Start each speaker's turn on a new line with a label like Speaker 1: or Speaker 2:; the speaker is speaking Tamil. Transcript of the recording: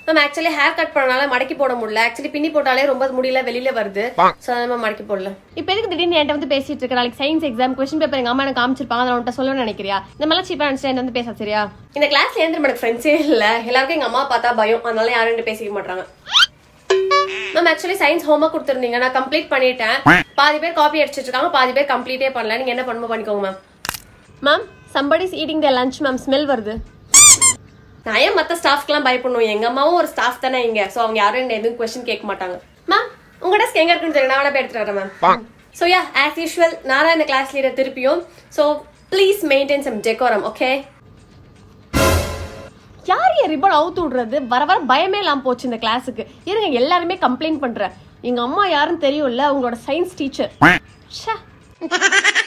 Speaker 1: மேம் ஆக்சுவலி ஹேர் கட் பண்ணனால மடக்கி போட முடியல ஆக்சுவலி பின்னி போட்டாலே ரொம்ப முடியல வெளியில வருது ஸோ அதனால மடக்கி போடல
Speaker 2: இப்போ எதுக்கு திடீர்னு என்கிட்ட வந்து பேசிட்டு இருக்க நாளைக்கு சயின்ஸ் எக்ஸாம் கொஸ்டின் பேப்பர் எங்க அம்மா எனக்கு காமிச்சிருப்பாங்க அதை உன்ட்ட சொல்லணும்னு நினைக்கிறியா இந்த மாதிரிலாம் சீப்பா நினைச்சு என்கிட்ட வந்து பேச சரியா
Speaker 1: இந்த கிளாஸ்ல ஏந்திர எனக்கு ஃப்ரெண்ட்ஸே இல்ல எல்லாருக்கும் எங்க அம்மா பார்த்தா பயம் அதனால யாரும் என்கிட்ட பேசிக்க மாட்டாங்க மேம் ஆக்சுவலி சயின்ஸ் ஹோம்ஒர்க் கொடுத்துருந்தீங்க நான் கம்ப்ளீட் பண்ணிட்டேன் பாதி பேர் காப்பி அடிச்சிட்டு இருக்காங்க பாதி பேர் கம்ப்ளீட்டே பண்ணல நீங்க என்ன பண்ணுமோ பண்ணிக்கோங்க ma'am
Speaker 2: ma'am somebody's eating the lunch ma'am smell வருது
Speaker 1: நான் ஏன் மத்த ஸ்டாஃப்க்குலாம் பயப்படணும் எங்க அம்மாவும் ஒரு ஸ்டாஃப் தானே இங்க சோ அவங்க யாரும் என்ன எதுவும் கொஸ்டின் கேட்க மாட்டாங்க மேம் உங்க டெஸ்க் எங்க இருக்குன்னு தெரியும் நான் வேணா போய் எடுத்துட்டு வரேன் ma'am so ya as usual நான் தான் இந்த கிளாஸ் லீடர் திருப்பியும் so please maintain some decorum okay
Speaker 2: யார் என் ரிப்பன் அவுத்து விடுறது வர வர பயமே இல்லாம போச்சு இந்த கிளாஸுக்கு இருங்க எல்லாருமே கம்ப்ளைண்ட் பண்றேன் எங்க அம்மா யாருன்னு தெரியும்ல உங்களோட சயின்ஸ் டீச்சர்